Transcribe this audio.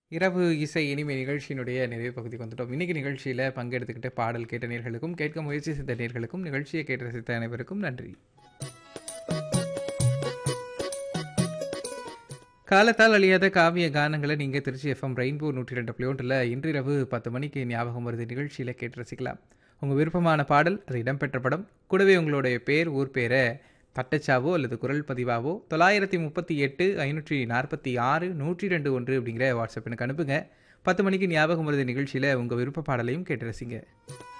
இரவு இசை இனிமை நிகழ்ச்சியினுடைய நிறைவு பகுதிக்கு வந்துட்டோம் இன்னைக்கு நிகழ்ச்சியில் பங்கெடுத்துக்கிட்டு பாடல் கேட்ட நேர்களுக்கும் கேட்க முயற்சி செய்த நேர்களுக்கும் நிகழ்ச்சியை கேட்டு ரசித்த அனைவருக்கும் நன்றி காலத்தால் அழியாத காவிய கானங்களை நீங்கள் திருச்சி எஃப்எம் ரெயின்போ நூற்றி ரெண்டு பிளோட்டில் இன்றிரவு பத்து மணிக்கு ஞாபகம் வருது நிகழ்ச்சியில் கேட்டு ரசிக்கலாம் உங்கள் விருப்பமான பாடல் அது இடம்பெற்ற படம் கூடவே உங்களுடைய பேர் ஊர் பேரை தட்டச்சாவோ அல்லது குரல் பதிவாவோ தொள்ளாயிரத்தி முப்பத்தி எட்டு ஐநூற்றி நாற்பத்தி ஆறு நூற்றி ரெண்டு ஒன்று அப்படிங்கிற வாட்ஸ்அப் எனக்கு அனுப்புங்க பத்து மணிக்கு ஞாபகம் வருது நிகழ்ச்சியில் உங்கள் விருப்ப பாடலையும் கேட்டு ரசிங்க